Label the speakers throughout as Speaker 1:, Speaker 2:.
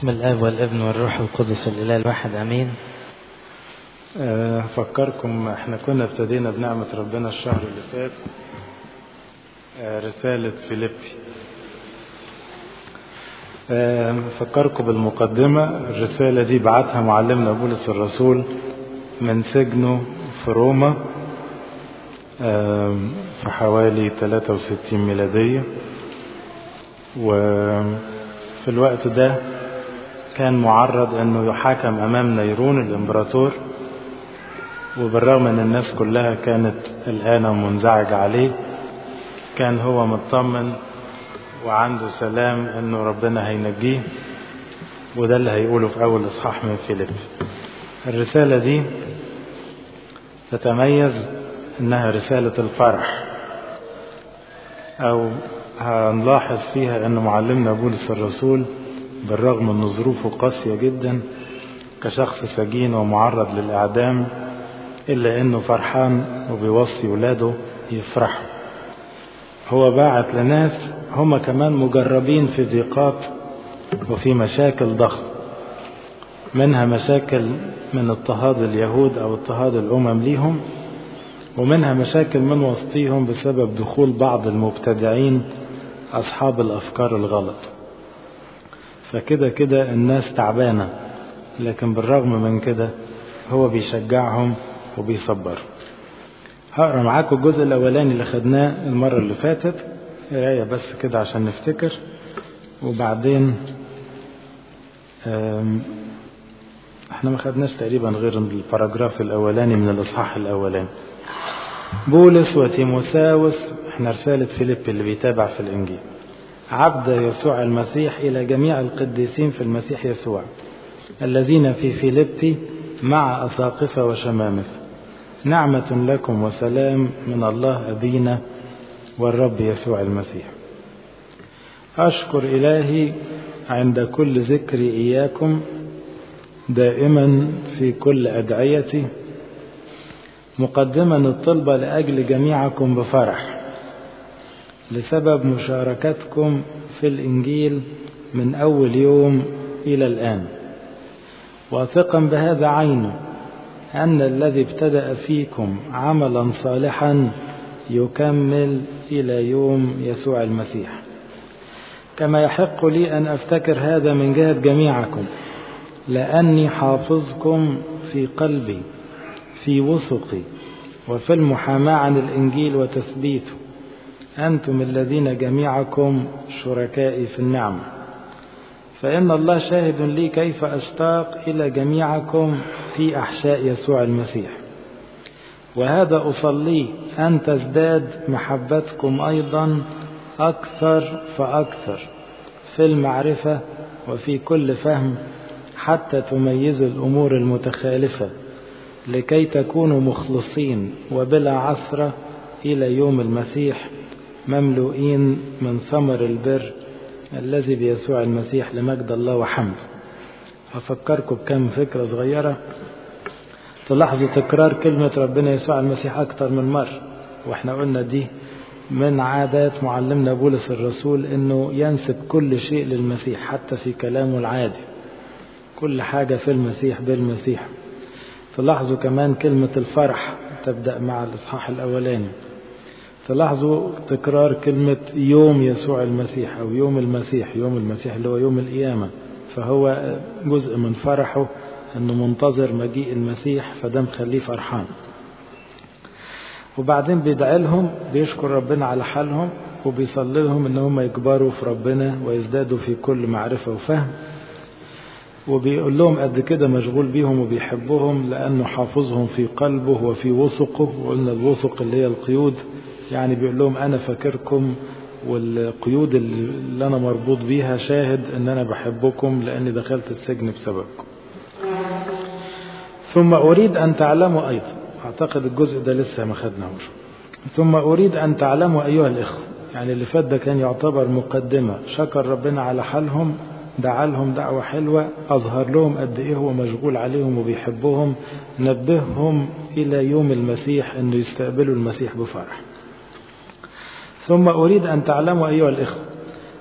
Speaker 1: بسم الاب والابن والروح القدس الاله الواحد امين
Speaker 2: أفكركم احنا كنا ابتدينا بنعمة ربنا الشهر اللي فات آه، رسالة فيليبي آه، أفكركم بالمقدمة الرسالة دي بعتها معلمنا بولس الرسول من سجنه في روما آه، في حوالي 63 ميلادية وفي الوقت ده كان معرض انه يحاكم امام نيرون الامبراطور وبالرغم ان الناس كلها كانت قلقانه ومنزعجه عليه كان هو مطمن وعنده سلام انه ربنا هينجيه وده اللي هيقوله في اول اصحاح من فيليب الرساله دي تتميز انها رساله الفرح او هنلاحظ فيها ان معلمنا بولس الرسول بالرغم ان ظروفه قاسيه جدا كشخص سجين ومعرض للاعدام إلا إنه فرحان وبيوصي ولاده يفرحوا هو باعت لناس هم كمان مجربين في ضيقات وفي مشاكل ضخمة منها مشاكل من اضطهاد اليهود أو اضطهاد الأمم ليهم ومنها مشاكل من وسطيهم بسبب دخول بعض المبتدعين أصحاب الأفكار الغلط فكده كده الناس تعبانة لكن بالرغم من كده هو بيشجعهم وبيصبر هقرا معاكم الجزء الاولاني اللي خدناه المره اللي فاتت قرايه بس كده عشان نفتكر وبعدين احنا ما خدناش تقريبا غير الباراجراف الاولاني من الاصحاح الاولاني بولس وتيموساوس احنا رساله فيليب اللي بيتابع في الانجيل عبد يسوع المسيح الى جميع القديسين في المسيح يسوع الذين في فيليبي مع اساقفه وشمامسه نعمة لكم وسلام من الله أبينا والرب يسوع المسيح أشكر إلهي عند كل ذكر إياكم دائما في كل أدعيتي مقدما الطلبة لأجل جميعكم بفرح لسبب مشاركتكم في الإنجيل من أول يوم إلى الآن واثقا بهذا عينه أن الذي ابتدأ فيكم عملا صالحا يكمل إلى يوم يسوع المسيح كما يحق لي أن أفتكر هذا من جهة جميعكم لأني حافظكم في قلبي في وثقي وفي المحاماة عن الإنجيل وتثبيته أنتم الذين جميعكم شركائي في النعمة فإن الله شاهد لي كيف أشتاق إلى جميعكم في أحشاء يسوع المسيح وهذا أصلي أن تزداد محبتكم أيضا أكثر فأكثر في المعرفة وفي كل فهم حتى تميزوا الأمور المتخالفة لكي تكونوا مخلصين وبلا عثرة إلى يوم المسيح مملوئين من ثمر البر الذي بيسوع المسيح لمجد الله وحمده أفكركم بكم فكرة صغيرة تلاحظوا تكرار كلمة ربنا يسوع المسيح أكثر من مرة وإحنا قلنا دي من عادات معلمنا بولس الرسول إنه ينسب كل شيء للمسيح حتى في كلامه العادي كل حاجة في المسيح بالمسيح تلاحظوا كمان كلمة الفرح تبدأ مع الإصحاح الأولاني تلاحظوا تكرار كلمة يوم يسوع المسيح أو يوم المسيح يوم المسيح اللي هو يوم القيامة فهو جزء من فرحه أنه منتظر مجيء المسيح فده مخليه فرحان وبعدين بيدعي لهم بيشكر ربنا على حالهم وبيصلي لهم ان هم يكبروا في ربنا ويزدادوا في كل معرفة وفهم وبيقول لهم قد كده مشغول بيهم وبيحبهم لأنه حافظهم في قلبه وفي وثقه وقلنا الوثق اللي هي القيود يعني بيقول لهم أنا فاكركم والقيود اللي أنا مربوط بيها شاهد أن أنا بحبكم لأني دخلت السجن بسببكم ثم أريد أن تعلموا أيضا أعتقد الجزء ده لسه ما خدناهوش ثم أريد أن تعلموا أيها الإخوة يعني اللي فات ده كان يعتبر مقدمة شكر ربنا على حالهم دعا لهم دعوة حلوة أظهر لهم قد إيه هو مشغول عليهم وبيحبهم نبههم إلى يوم المسيح أنه يستقبلوا المسيح بفرح ثم أريد أن تعلموا أيها الإخوة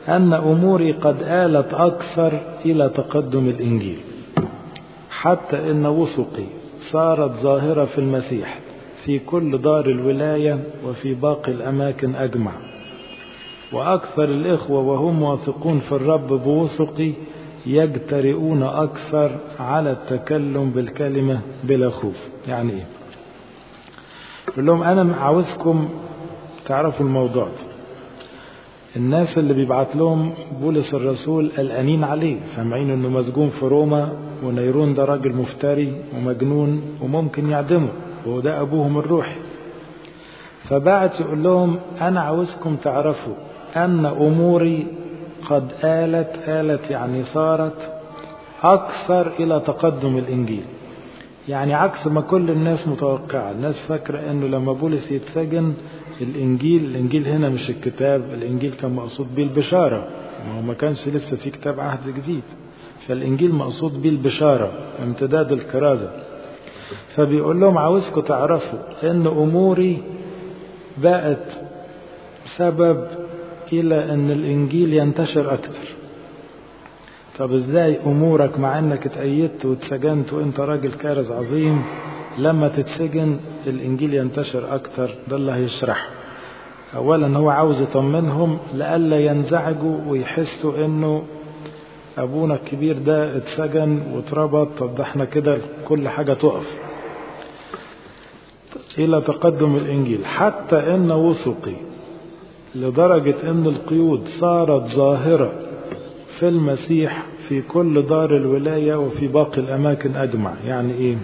Speaker 2: أن أموري قد آلت أكثر إلى تقدم الإنجيل حتى إن وثقي صارت ظاهرة في المسيح في كل دار الولاية وفي باقي الأماكن أجمع وأكثر الإخوة وهم واثقون في الرب بوثقي يجترئون أكثر على التكلم بالكلمة بلا خوف يعني إيه يقول لهم أنا عاوزكم تعرفوا الموضوع ده الناس اللي بيبعت لهم بولس الرسول قلقانين عليه سامعين انه مسجون في روما ونيرون ده راجل مفتري ومجنون وممكن يعدمه وده ابوهم الروحي فبعت يقول لهم انا عاوزكم تعرفوا ان اموري قد آلت آلت يعني صارت أكثر إلى تقدم الإنجيل يعني عكس ما كل الناس متوقعة الناس فاكرة أنه لما بولس يتسجن الإنجيل الإنجيل هنا مش الكتاب الإنجيل كان مقصود بيه البشارة ما هو ما كانش لسه في كتاب عهد جديد فالإنجيل مقصود بيه البشارة امتداد الكرازة فبيقول لهم عاوزكم تعرفوا أن أموري بقت سبب إلى أن الإنجيل ينتشر أكثر طب إزاي أمورك مع أنك اتأيدت واتسجنت وأنت راجل كارز عظيم لما تتسجن الإنجيل ينتشر أكثر ده اللي هيشرحه أولا هو عاوز يطمنهم لئلا ينزعجوا ويحسوا أنه أبونا الكبير ده اتسجن واتربط طب ده احنا كده كل حاجة تقف إلى تقدم الإنجيل حتى أن وثقي لدرجة أن القيود صارت ظاهرة في المسيح في كل دار الولاية وفي باقي الأماكن أجمع يعني إيه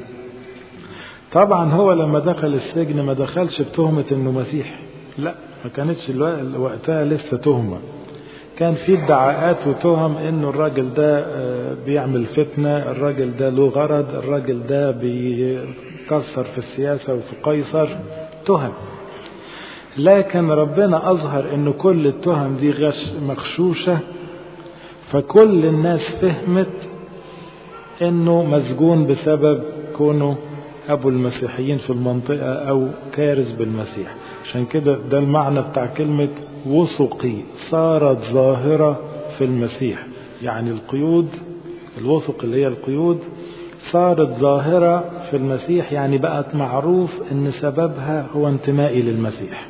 Speaker 2: طبعا هو لما دخل السجن ما دخلش بتهمة أنه مسيحي لا ما كانتش وقتها لسه تهمة كان في ادعاءات وتهم انه الراجل ده بيعمل فتنة الراجل ده له غرض الراجل ده بيكسر في السياسة وفي قيصر تهم لكن ربنا أظهر أن كل التهم دي غش مغشوشة فكل الناس فهمت أنه مسجون بسبب كونه أبو المسيحيين في المنطقة أو كارز بالمسيح عشان كده ده المعنى بتاع كلمة وثقي صارت ظاهرة في المسيح يعني القيود الوثق اللي هي القيود صارت ظاهرة في المسيح يعني بقت معروف ان سببها هو انتمائي للمسيح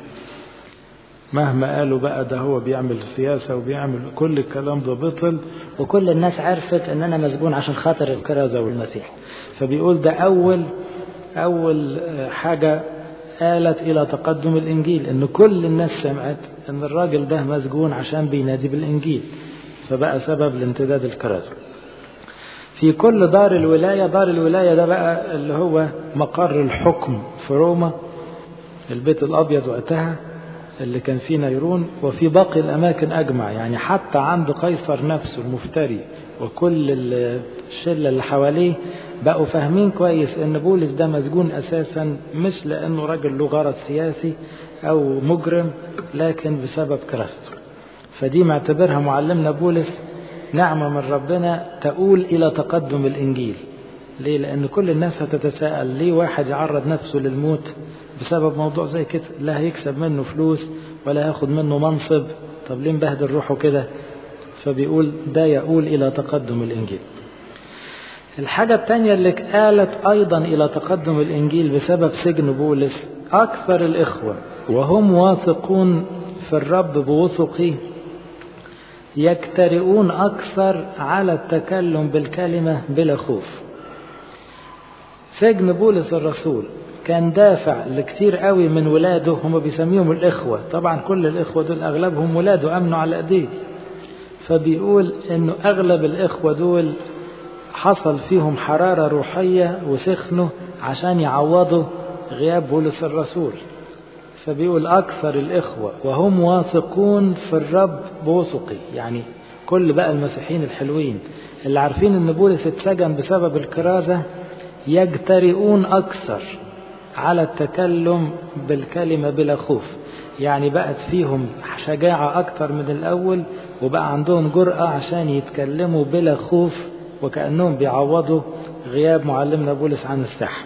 Speaker 2: مهما قالوا بقى ده هو بيعمل سياسة وبيعمل كل الكلام ده بطل
Speaker 1: وكل الناس عرفت ان انا مسجون عشان خاطر الكرازة والمسيح فبيقول ده اول اول حاجة آلت إلى تقدم الإنجيل إن كل الناس سمعت إن الراجل ده مسجون عشان بينادي بالإنجيل فبقى سبب لامتداد الكرازة في كل دار الولاية دار الولاية ده بقى اللي هو مقر الحكم في روما البيت الأبيض وقتها اللي كان فيه نيرون وفي باقي الأماكن أجمع يعني حتى عند قيصر نفسه المفتري وكل الشلة اللي حواليه بقوا فاهمين كويس ان بولس ده مسجون اساسا مش لانه راجل له غرض سياسي او مجرم لكن بسبب كراسته فدي معتبرها معلمنا بولس نعمة من ربنا تقول إلى تقدم الإنجيل ليه؟ لأن كل الناس هتتساءل ليه واحد يعرض نفسه للموت بسبب موضوع زي كده لا هيكسب منه فلوس ولا هياخد منه منصب طب ليه مبهدل روحه كده فبيقول ده يقول إلى تقدم الإنجيل الحاجة الثانية اللي قالت أيضا إلى تقدم الإنجيل بسبب سجن بولس أكثر الإخوة وهم واثقون في الرب بوثقه يجترئون أكثر على التكلم بالكلمة بلا خوف سجن بولس الرسول كان دافع لكتير قوي من ولاده هم بيسميهم الإخوة طبعا كل الإخوة دول أغلبهم ولاده أمنوا على أيديه فبيقول إنه أغلب الإخوة دول حصل فيهم حرارة روحية وسخنوا عشان يعوضوا غياب بولس الرسول فبيقول أكثر الإخوة وهم واثقون في الرب بوثقي يعني كل بقى المسيحيين الحلوين اللي عارفين ان بولس اتسجن بسبب الكرازة يجترئون أكثر على التكلم بالكلمة بلا خوف يعني بقت فيهم شجاعة أكثر من الأول وبقى عندهم جرأة عشان يتكلموا بلا خوف وكأنهم بيعوضوا غياب معلمنا بولس عن الساحة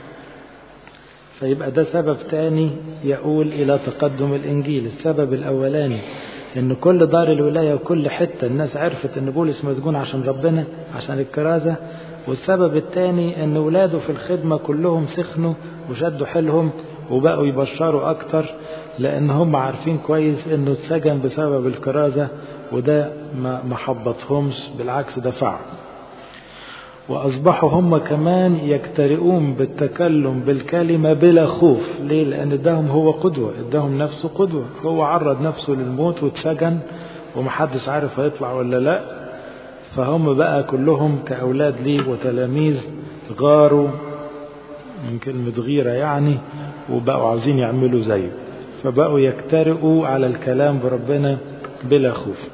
Speaker 1: فيبقى ده سبب تاني يقول إلى تقدم الإنجيل السبب الأولاني ان كل دار الولاية وكل حتة الناس عرفت ان بولس مسجون عشان ربنا عشان الكرازة والسبب الثاني ان ولاده في الخدمة كلهم سخنوا وشدوا حيلهم وبقوا يبشروا اكتر لان هم عارفين كويس انه اتسجن بسبب الكرازة وده ما ما حبطهمش بالعكس دفعه وأصبحوا هم كمان يجترئون بالتكلم بالكلمة بلا خوف ليه؟ لأن اداهم هو قدوة اداهم نفسه قدوة هو عرض نفسه للموت واتسجن ومحدش عارف هيطلع ولا لا فهم بقى كلهم كأولاد ليه وتلاميذ غاروا من كلمة غيرة يعني وبقوا عاوزين يعملوا زيه فبقوا يجترئوا على الكلام بربنا بلا خوف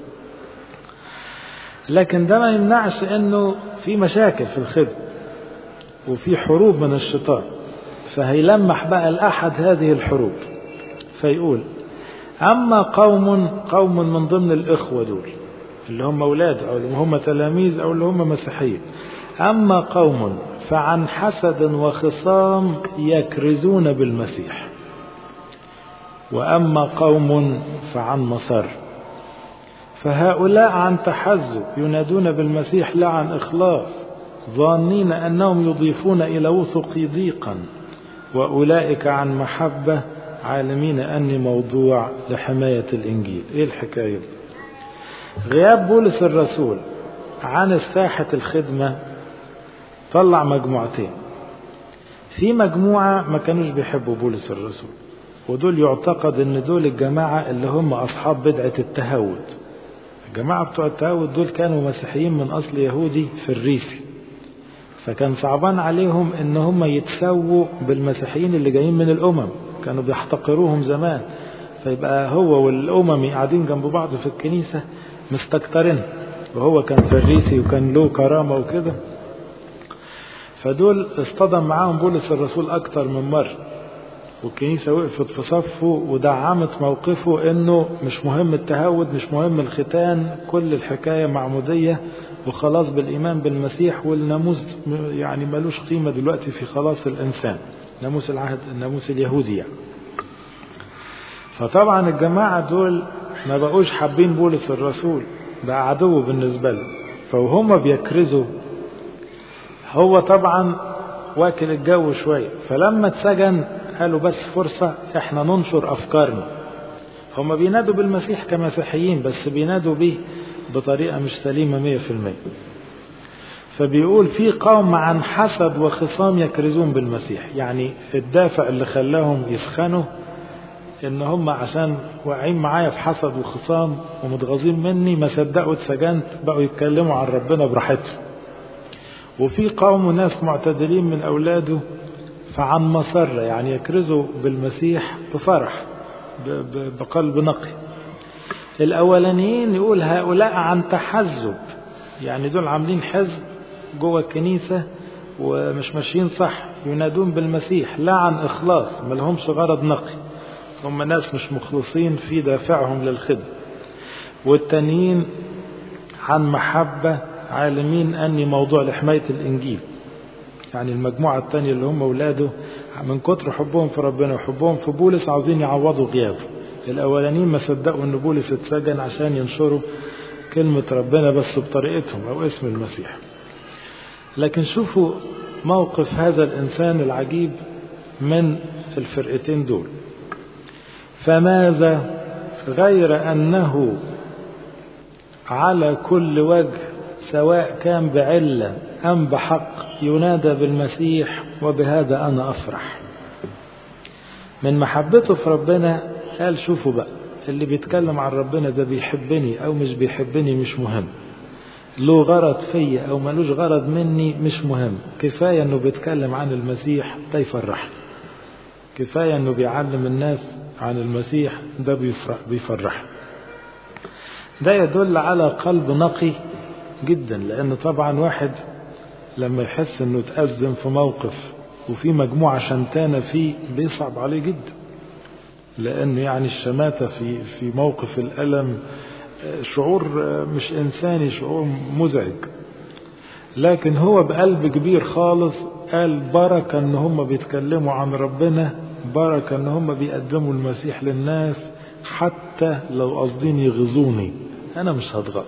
Speaker 1: لكن ده ما يمنعش انه في مشاكل في الخدمة وفي حروب من الشيطان فهيلمح بقى الأحد هذه الحروب فيقول أما قوم قوم من ضمن الإخوة دول اللي هم أولاد أو اللي هم تلاميذ أو اللي هم مسيحيين أما قوم فعن حسد وخصام يكرزون بالمسيح وأما قوم فعن مصر فهؤلاء عن تحزب ينادون بالمسيح لا عن إخلاص ظانين أنهم يضيفون إلى وثقي ضيقا وأولئك عن محبة عالمين أني موضوع لحماية الإنجيل إيه الحكاية غياب بولس الرسول عن ساحة الخدمة طلع مجموعتين في مجموعة ما كانوش بيحبوا بولس الرسول ودول يعتقد ان دول الجماعة اللي هم اصحاب بدعة التهود الجماعة بتوع التهود دول كانوا مسيحيين من أصل يهودي في الريسي فكان صعبان عليهم ان هم يتسووا بالمسيحيين اللي جايين من الأمم كانوا بيحتقروهم زمان فيبقى هو والأممي قاعدين جنب بعض في الكنيسة مستكترين وهو كان في الريسي وكان له كرامة وكده فدول اصطدم معاهم بولس الرسول أكتر من مرة والكنيسة وقفت في صفه ودعمت موقفه انه مش مهم التهود مش مهم الختان كل الحكاية معمودية وخلاص بالإيمان بالمسيح والناموس يعني ملوش قيمة دلوقتي في خلاص الإنسان ناموس العهد الناموس اليهودي يعني. فطبعا الجماعة دول ما بقوش حابين بولس الرسول بقى عدو بالنسبة لهم فوهم بيكرزوا هو طبعا واكل الجو شوية فلما اتسجن قالوا بس فرصة احنا ننشر افكارنا هم بينادوا بالمسيح كمسيحيين بس بينادوا به بطريقة مش سليمة مية في المية فبيقول في قوم عن حسد وخصام يكرزون بالمسيح يعني الدافع اللي خلاهم يسخنوا ان هم عشان واقعين معايا في حسد وخصام ومتغاظين مني ما صدقوا اتسجنت بقوا يتكلموا عن ربنا براحتهم وفي قوم ناس معتدلين من اولاده فعن مسرة يعني يكرزوا بالمسيح بفرح بقلب نقي الأولانيين يقول هؤلاء عن تحزب يعني دول عاملين حزب جوه الكنيسة ومش ماشيين صح ينادون بالمسيح لا عن إخلاص ما لهمش غرض نقي هم ناس مش مخلصين في دافعهم للخدمة والتانيين عن محبة عالمين أني موضوع لحماية الإنجيل يعني المجموعة الثانية اللي هم أولاده من كتر حبهم في ربنا وحبهم في بولس عاوزين يعوضوا غيابه الأولانيين ما صدقوا أن بولس اتسجن عشان ينشروا كلمة ربنا بس بطريقتهم أو اسم المسيح لكن شوفوا موقف هذا الإنسان العجيب من الفرقتين دول فماذا غير أنه على كل وجه سواء كان بعلة أم بحق ينادى بالمسيح وبهذا أنا أفرح من محبته في ربنا قال شوفوا بقى اللي بيتكلم عن ربنا ده بيحبني أو مش بيحبني مش مهم له غرض فيا أو ملوش غرض مني مش مهم كفاية أنه بيتكلم عن المسيح ده يفرحني كفاية أنه بيعلم الناس عن المسيح ده بيفرح بيفرح ده يدل على قلب نقي جدا لأن طبعا واحد لما يحس أنه تأزم في موقف وفي مجموعة شمتانة فيه بيصعب عليه جدا لأنه يعني الشماتة في في موقف الألم شعور مش إنساني شعور مزعج لكن هو بقلب كبير خالص قال بركة ان هم بيتكلموا عن ربنا بركة ان هم بيقدموا المسيح للناس حتى
Speaker 2: حتى لو قاصدين يغزوني أنا مش هتغاظ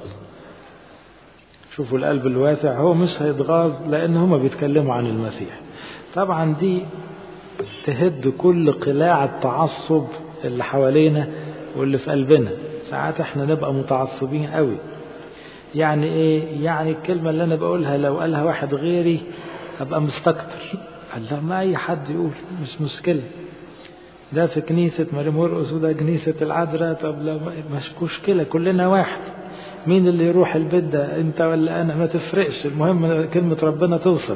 Speaker 2: شوفوا القلب الواسع هو مش هيتغاظ لأن هما بيتكلموا عن المسيح طبعا دي تهد كل قلاع التعصب اللي حوالينا واللي في قلبنا ساعات احنا نبقى متعصبين قوي يعني ايه يعني الكلمة اللي انا بقولها لو قالها واحد غيري ابقى مستكتر الله ما اي حد يقول مش مشكلة ده في كنيسة مريم مرقس وده كنيسة العذراء طب لا مش مشكلة كلنا واحد مين اللي يروح البيت ده انت ولا انا ما تفرقش المهم كلمة ربنا توصل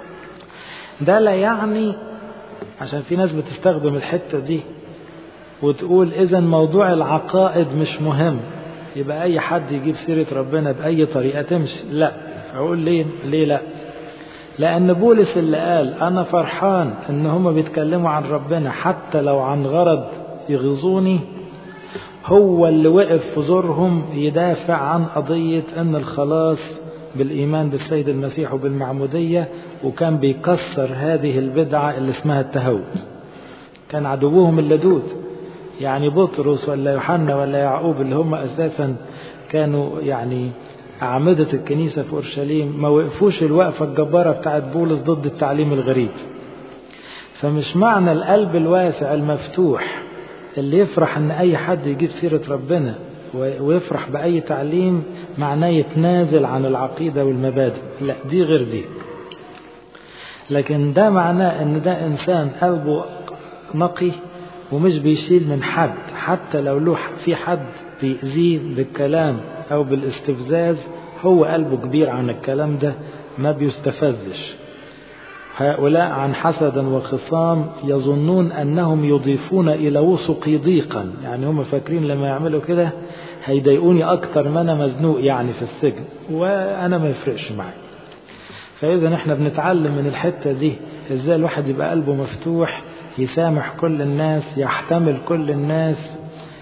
Speaker 2: ده لا يعني عشان في ناس بتستخدم الحتة دي وتقول اذا موضوع العقائد مش مهم يبقى اي حد يجيب سيرة ربنا باي طريقة تمشي لا اقول ليه ليه لا لان بولس اللي قال انا فرحان ان هما بيتكلموا عن ربنا حتى لو عن غرض يغيظوني هو اللي وقف في زورهم يدافع عن قضية ان الخلاص بالايمان بالسيد المسيح وبالمعمودية وكان بيكسر هذه البدعة اللي اسمها التهود كان عدوهم اللدود يعني بطرس ولا يوحنا ولا يعقوب اللي هم اساسا كانوا يعني أعمدة الكنيسة في أورشليم ما وقفوش الوقفة الجبارة بتاعت بولس ضد التعليم الغريب فمش معنى القلب الواسع المفتوح اللي يفرح ان اي حد يجيب سيرة ربنا ويفرح بأي تعليم معناه يتنازل عن العقيدة والمبادئ لا دي غير دي لكن ده معناه ان ده انسان قلبه نقي ومش بيشيل من حد حتى لو له في حد بيأذيه بالكلام او بالاستفزاز هو قلبه كبير عن الكلام ده ما بيستفزش هؤلاء عن حسدا وخصام يظنون انهم يضيفون الى وثقي ضيقا يعني هم فاكرين لما يعملوا كده هيضايقوني اكتر ما انا مزنوق يعني في السجن وانا ما يفرقش معايا فاذا احنا بنتعلم من الحته دي ازاي الواحد يبقى قلبه مفتوح يسامح كل الناس يحتمل كل الناس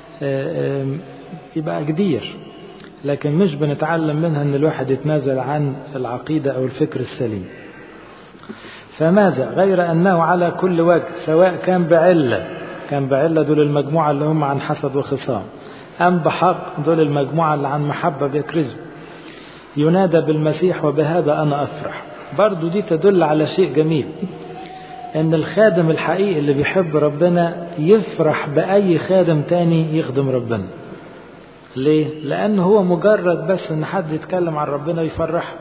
Speaker 2: يبقى كبير لكن مش بنتعلم منها ان الواحد يتنازل عن العقيده او الفكر السليم فماذا غير أنه على كل وجه سواء كان بعلة كان بعلة دول المجموعة اللي هم عن حسد وخصام أم بحق دول المجموعة اللي عن محبة بيكرزوا ينادى بالمسيح وبهذا أنا أفرح برضو دي تدل على شيء جميل أن الخادم الحقيقي اللي بيحب ربنا يفرح بأي خادم تاني يخدم ربنا ليه؟ لأن هو مجرد بس أن حد يتكلم عن ربنا يفرحه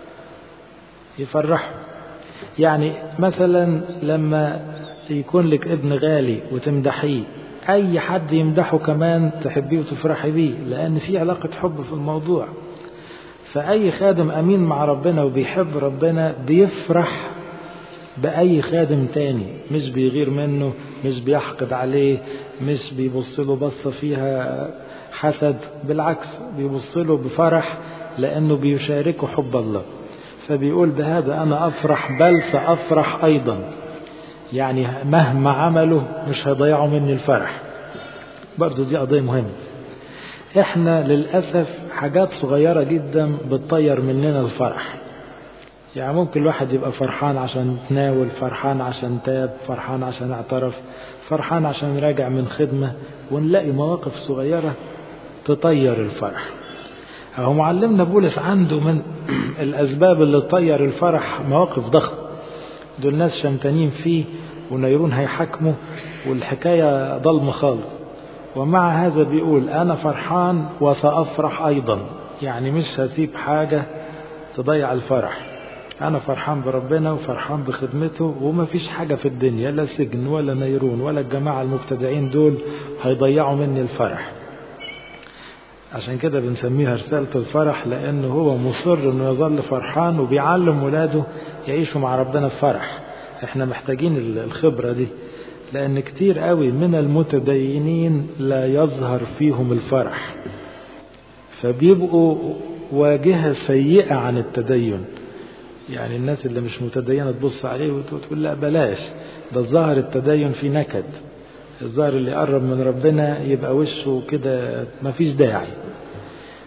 Speaker 2: يفرحه يعني مثلا لما يكون لك ابن غالي وتمدحيه اي حد يمدحه كمان تحبيه وتفرحي بيه لان في علاقة حب في الموضوع فاي خادم امين مع ربنا وبيحب ربنا بيفرح باي خادم تاني مش بيغير منه مش بيحقد عليه مش بيبص له بصة فيها حسد بالعكس بيبص له بفرح لانه بيشاركه حب الله فبيقول بهذا أنا أفرح بل سأفرح أيضا يعني مهما عملوا مش هيضيعوا مني الفرح برضو دي قضية مهمة احنا للأسف حاجات صغيرة جدا بتطير مننا الفرح يعني ممكن الواحد يبقى فرحان عشان تناول فرحان عشان تاب فرحان عشان اعترف فرحان عشان راجع من خدمة ونلاقي مواقف صغيرة تطير الفرح هو معلمنا بولس عنده من الأسباب اللي تطير الفرح مواقف ضخمة دول ناس شمتانين فيه ونيرون هيحكموا والحكاية ضلمة خالص ومع هذا بيقول أنا فرحان وسأفرح أيضا يعني مش هسيب حاجة تضيع الفرح أنا فرحان بربنا وفرحان بخدمته وما فيش حاجة في الدنيا لا سجن ولا نيرون ولا الجماعة المبتدعين دول هيضيعوا مني الفرح عشان كده بنسميها رسالة الفرح لأنه هو مصر أنه يظل فرحان وبيعلم ولاده يعيشوا مع ربنا في فرح احنا محتاجين الخبرة دي لأن كتير قوي من المتدينين لا يظهر فيهم الفرح فبيبقوا واجهة سيئة عن التدين يعني الناس اللي مش متدينة تبص عليه وتقول لا بلاش ده الظاهر التدين في نكد الظاهر اللي قرب من ربنا يبقى وشه كده مفيش داعي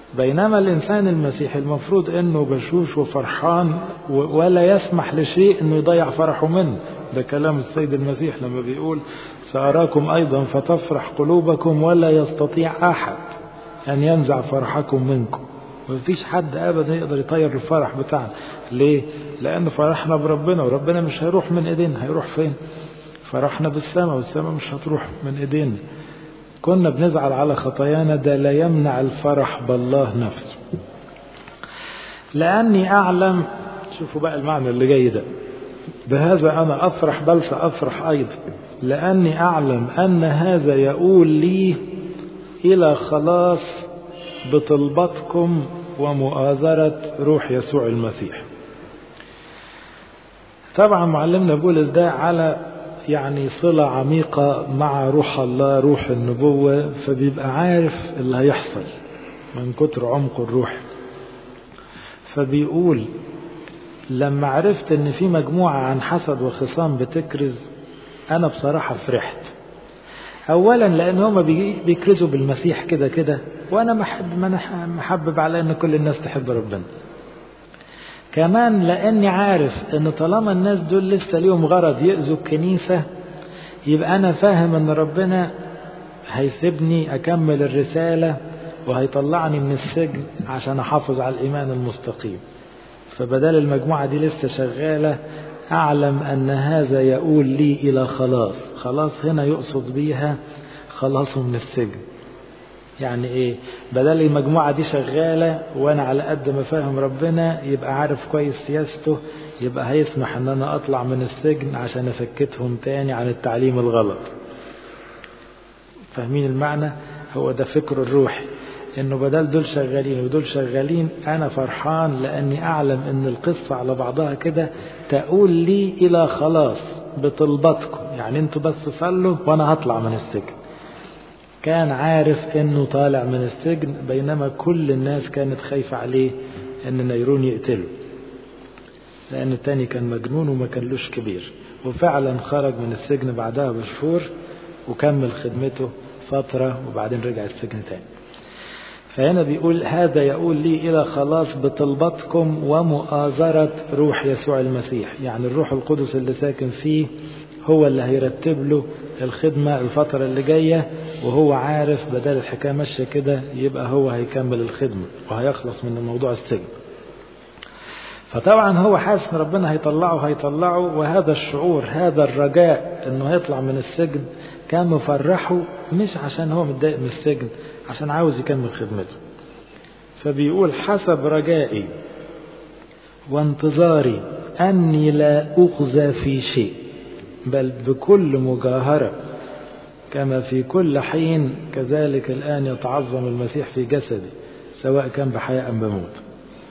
Speaker 2: بينما الإنسان المسيحي المفروض أنه بشوش وفرحان ولا يسمح لشيء أنه يضيع فرحه منه ده كلام السيد المسيح لما بيقول سأراكم أيضا فتفرح قلوبكم ولا يستطيع أحد أن ينزع فرحكم منكم مفيش حد أبدا يقدر يطير الفرح بتاعنا ليه؟ لأن فرحنا بربنا وربنا مش هيروح من إيدينا هيروح فين؟ فرحنا بالسماء والسماء مش هتروح من إيدينا كنا بنزعل على خطايانا ده لا يمنع الفرح بالله نفسه لأني أعلم شوفوا بقى المعنى اللي جاي ده بهذا أنا أفرح بل سأفرح أيضا لأني أعلم أن هذا يقول لي إلى خلاص بطلبتكم ومؤازرة روح يسوع المسيح طبعا معلمنا بولس ده على يعني صلة عميقة مع روح الله روح النبوة فبيبقى عارف اللي هيحصل من كتر عمق الروح فبيقول لما عرفت ان في مجموعة عن حسد وخصام بتكرز انا بصراحة فرحت اولا لان هما بيكرزوا بالمسيح كده كده وانا محب محبب على ان كل الناس تحب ربنا كمان لاني عارف ان طالما الناس دول لسه ليهم غرض يأذوا الكنيسة يبقى انا فاهم ان ربنا هيسيبني اكمل الرسالة وهيطلعني من السجن عشان احافظ على الايمان المستقيم فبدل المجموعة دي لسه شغالة أعلم أن هذا يقول لي إلى خلاص خلاص هنا يقصد بيها خلاصه من السجن يعني إيه بدل المجموعة دي شغالة وأنا على قد ما فاهم ربنا يبقى عارف كويس سياسته يبقى هيسمح أن أنا أطلع من السجن عشان أسكتهم تاني عن التعليم الغلط فاهمين المعنى هو ده فكر الروحي انه بدل دول شغالين ودول شغالين انا فرحان لاني اعلم ان القصة على بعضها كده تقول لي الى خلاص بطلبتكم يعني انتوا بس صلوا وانا هطلع من السجن كان عارف انه طالع من السجن بينما كل الناس كانت خايفة عليه ان نيرون يقتله لان التاني كان مجنون وما كانلوش كبير وفعلا خرج من السجن بعدها بشهور وكمل خدمته فترة وبعدين رجع السجن تاني فهنا بيقول هذا يقول لي إلى خلاص بطلبتكم ومؤازرة روح يسوع المسيح يعني الروح القدس اللي ساكن فيه هو اللي هيرتب له الخدمة الفترة اللي جاية وهو عارف بدل الحكاية ماشية كده يبقى هو هيكمل الخدمة وهيخلص من موضوع السجن فطبعا هو حاسس ان ربنا هيطلعه هيطلعه وهذا الشعور هذا الرجاء انه هيطلع من السجن كان مفرحه مش عشان هو متضايق من السجن عشان عاوز يكمل خدمته فبيقول حسب رجائي وانتظاري أني لا أخزى في شيء بل بكل مجاهرة كما في كل حين كذلك الآن يتعظم المسيح في جسدي سواء كان بحياة أم بموت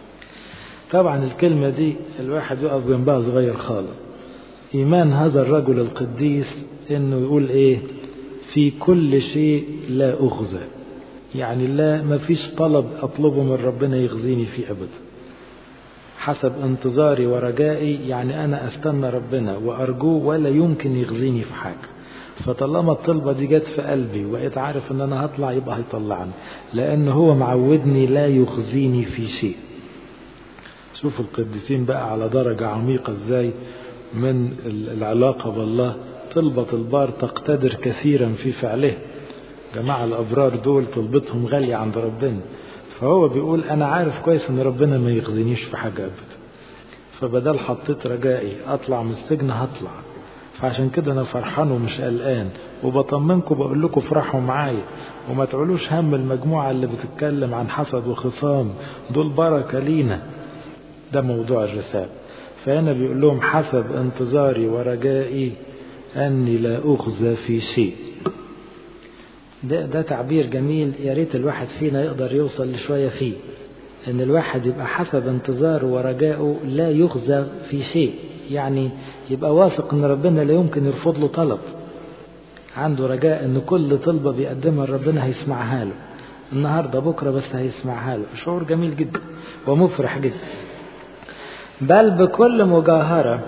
Speaker 2: طبعا الكلمة دي الواحد يقف جنبها صغير خالص إيمان هذا الرجل القديس إنه يقول إيه في كل شيء لا أخزى يعني لا ما فيش طلب أطلبه من ربنا يخزيني فيه أبدا حسب انتظاري ورجائي يعني أنا أستنى ربنا وأرجوه ولا يمكن يخزيني في حاجة فطالما الطلبة دي جت في قلبي وبقيت عارف ان انا هطلع يبقى هيطلعني لان هو معودني لا يخزيني في شيء شوفوا القديسين بقى على درجة عميقة ازاي من العلاقة بالله طلبة البار تقتدر كثيرا في فعله جماعة الأبرار دول طلبتهم غالية عند ربنا فهو بيقول أنا عارف كويس إن ربنا ما يخزينيش في حاجة أبدا فبدل حطيت رجائي أطلع من السجن هطلع فعشان كده أنا فرحان ومش قلقان وبطمنكم بقول لكم افرحوا معايا وما تعولوش هم المجموعة اللي بتتكلم عن حسد وخصام دول بركة لينا ده موضوع الرسالة فهنا بيقول لهم حسب انتظاري ورجائي أني لا أخزى في شيء ده, ده تعبير جميل يا ريت الواحد فينا يقدر يوصل لشوية فيه ان الواحد يبقى حسب انتظاره ورجائه لا يخزى في شيء يعني يبقى واثق ان ربنا لا يمكن يرفض له طلب عنده رجاء ان كل طلبة بيقدمها ربنا هيسمعها له النهاردة بكرة بس هيسمعها له شعور جميل جدا ومفرح جدا بل بكل مجاهرة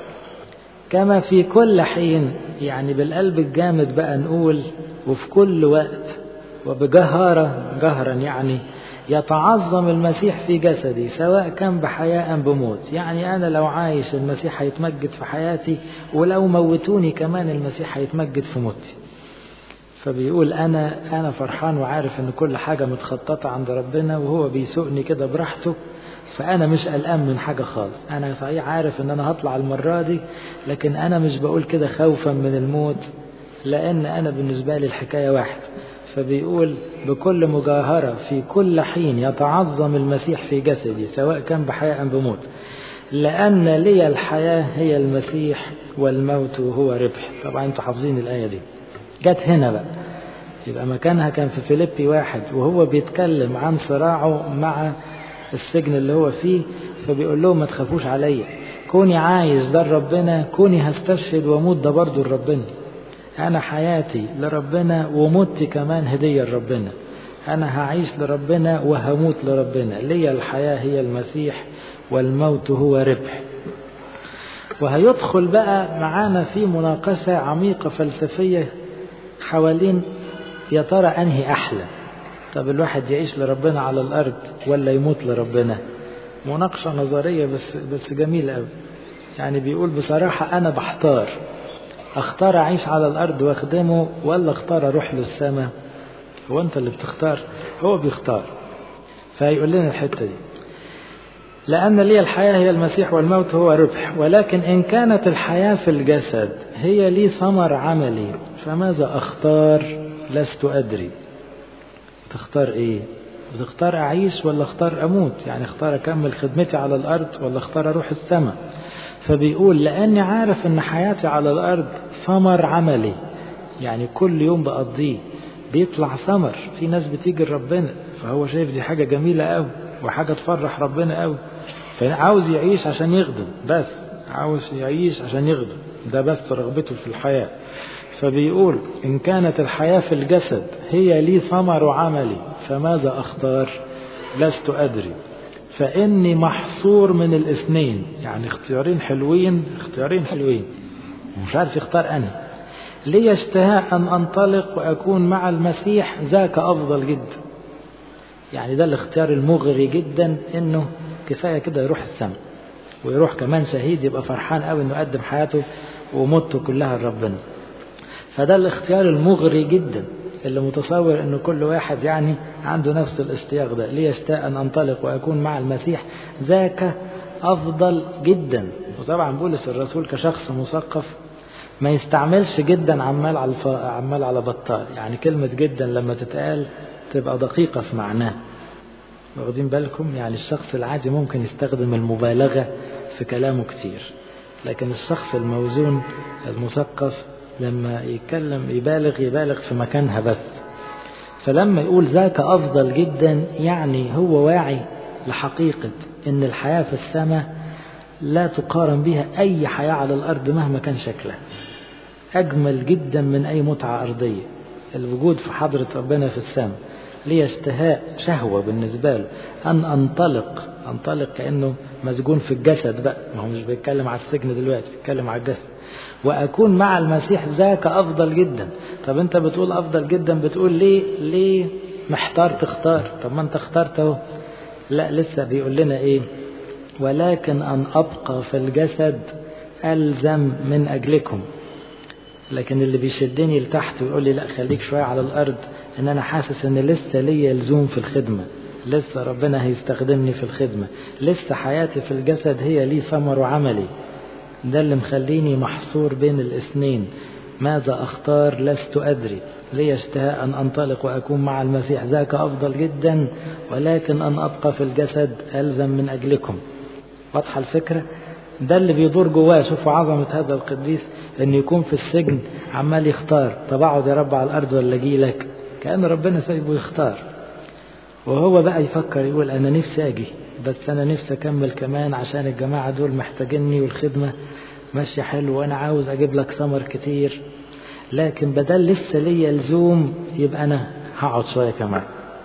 Speaker 2: كما في كل حين يعني بالقلب الجامد بقى نقول وفي كل وقت وبجهارة جهرا يعني
Speaker 1: يتعظم المسيح في جسدي سواء كان بحياة أم بموت يعني أنا لو عايش المسيح هيتمجد في حياتي ولو موتوني كمان المسيح هيتمجد في موتي فبيقول أنا أنا فرحان وعارف إن كل حاجة متخططة عند ربنا وهو بيسوقني كده براحته فأنا مش قلقان من حاجة خالص أنا صحيح عارف إن أنا هطلع المرة دي لكن أنا مش بقول كده خوفا من الموت لأن أنا بالنسبة لي الحكاية واحدة فبيقول بكل مجاهرة في كل حين يتعظم المسيح في جسدي سواء كان بحياة أم بموت لأن لي الحياة هي المسيح والموت هو ربح طبعا انتوا حافظين الآية دي جت هنا بقى يبقى مكانها كان في فيليبي واحد وهو بيتكلم عن صراعه مع السجن اللي هو فيه فبيقول لهم ما تخافوش عليا كوني عايز ده لربنا كوني هستشهد واموت ده برضه لربنا أنا حياتي لربنا وموتي كمان هدية لربنا أنا هعيش لربنا وهموت لربنا لي الحياة هي المسيح والموت هو ربح وهيدخل بقى معانا في مناقشة عميقة فلسفية حوالين يا ترى أنهي أحلى طب الواحد يعيش لربنا على الأرض ولا يموت لربنا مناقشة نظرية بس بس جميلة قوي يعني بيقول بصراحة أنا بحتار اختار اعيش على الارض واخدمه ولا اختار اروح للسماء هو انت اللي بتختار هو بيختار فيقول لنا الحته دي لان لي الحياه هي المسيح والموت هو ربح ولكن ان كانت الحياه في الجسد هي لي ثمر عملي فماذا اختار لست ادري تختار ايه بتختار اعيش ولا اختار اموت يعني اختار اكمل خدمتي على الارض ولا اختار اروح السماء فبيقول لأني عارف أن حياتي على الأرض ثمر عملي يعني كل يوم بقضيه بيطلع ثمر في ناس بتيجي لربنا فهو شايف دي حاجة جميلة قوي وحاجة تفرح ربنا قوي فعاوز يعيش عشان يخدم بس عاوز يعيش عشان يخدم ده بس رغبته في الحياة فبيقول إن كانت الحياة في الجسد هي لي ثمر عملي فماذا أختار لست أدري فإني محصور من الاثنين يعني اختيارين حلوين اختيارين حلوين مش عارف يختار أنا لي اشتهاء أن أنطلق وأكون مع المسيح ذاك أفضل جدا يعني ده الاختيار المغري جدا إنه كفاية كده يروح السماء ويروح كمان شهيد يبقى فرحان قوي إنه قدم حياته وموته كلها لربنا فده الاختيار المغري جدا اللي متصور انه كل واحد يعني عنده نفس الاشتياق ده ليه يشتاق ان انطلق واكون مع المسيح ذاك افضل جدا وطبعا بولس الرسول كشخص مثقف ما يستعملش جدا عمال على الف... عمال على بطال يعني كلمة جدا لما تتقال تبقى دقيقة في معناه واخدين بالكم يعني الشخص العادي ممكن يستخدم المبالغة في كلامه كتير لكن الشخص الموزون المثقف لما يتكلم يبالغ يبالغ في مكانها بس فلما يقول ذاك أفضل جدا يعني هو واعي لحقيقة إن الحياة في السماء لا تقارن بها أي حياة على الأرض مهما كان شكلها أجمل جدا من أي متعة أرضية الوجود في حضرة ربنا في السماء لي اشتهاء شهوة بالنسبة له أن أنطلق أنطلق كأنه مسجون في الجسد بقى ما هو مش بيتكلم على السجن دلوقتي بيتكلم على الجسد وأكون مع المسيح ذاك أفضل جدا طب أنت بتقول أفضل جدا بتقول ليه ليه محتار تختار طب ما أنت اخترت اهو لا لسه بيقول لنا إيه ولكن أن أبقى في الجسد ألزم من أجلكم لكن اللي بيشدني لتحت ويقول لي لا خليك شوية على الأرض إن أنا حاسس إن لسه ليا لزوم في الخدمة لسه ربنا هيستخدمني في الخدمة لسه حياتي في الجسد هي لي ثمر عملي ده اللي مخليني محصور بين الاثنين ماذا أختار لست أدري لي اشتهاء أن أنطلق وأكون مع المسيح ذاك أفضل جدا ولكن أن أبقى في الجسد ألزم من أجلكم واضحة الفكرة ده اللي بيدور جواه شوفوا عظمة هذا القديس أن يكون في السجن عمال يختار طب أقعد يا رب على الأرض ولا أجي لك كأن ربنا سايبه يختار وهو بقى يفكر يقول أنا نفسي أجي بس أنا نفسي أكمل كمان عشان الجماعة دول محتاجيني والخدمة ماشية حلو وأنا عاوز أجيب لك ثمر كتير لكن بدل لسه ليا لزوم يبقى أنا هقعد شوية كمان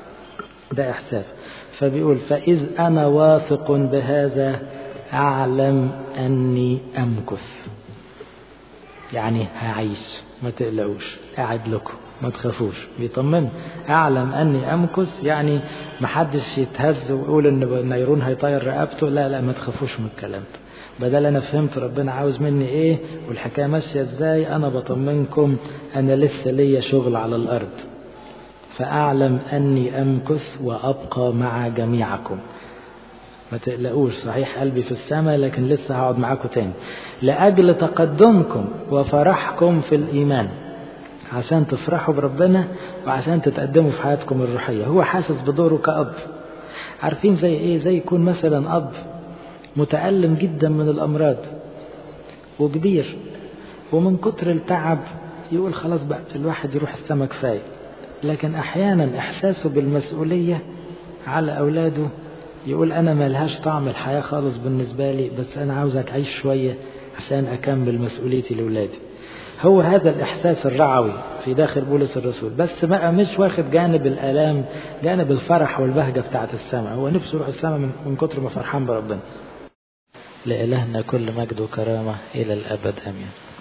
Speaker 1: ده إحساس فبيقول فإذ أنا واثق بهذا أعلم أني أمكث يعني هعيش ما تقلقوش قاعد لكم ما تخافوش بيطمن أعلم أني أمكث يعني محدش يتهز ويقول إن النيرون هيطير رقبته لا لا ما تخافوش من الكلام ده بدل أنا فهمت ربنا عاوز مني إيه والحكاية ماشية إزاي أنا بطمنكم أنا لسه ليا شغل على الأرض فأعلم أني أمكث وأبقى مع جميعكم ما تقلقوش صحيح قلبي في السماء لكن لسه هقعد معاكم تاني لأجل تقدمكم وفرحكم في الإيمان عشان تفرحوا بربنا وعشان تتقدموا في حياتكم الروحية هو حاسس بدوره كأب عارفين زي إيه زي يكون مثلا أب متألم جدا من الأمراض وكبير ومن كتر التعب يقول خلاص بقى الواحد يروح السما كفاية لكن أحيانا إحساسه بالمسؤولية على أولاده يقول أنا ملهاش طعم الحياة خالص بالنسبة لي بس أنا عاوزك أعيش شوية عشان أكمل مسؤوليتي لأولادي هو هذا الإحساس الرعوي في داخل بولس الرسول بس بقى مش واخد جانب الآلام جانب الفرح والبهجة بتاعة السماء هو نفسه يروح السماء من, من كتر ما فرحان بربنا
Speaker 2: لإلهنا كل مجد وكرامة إلى الأبد أمين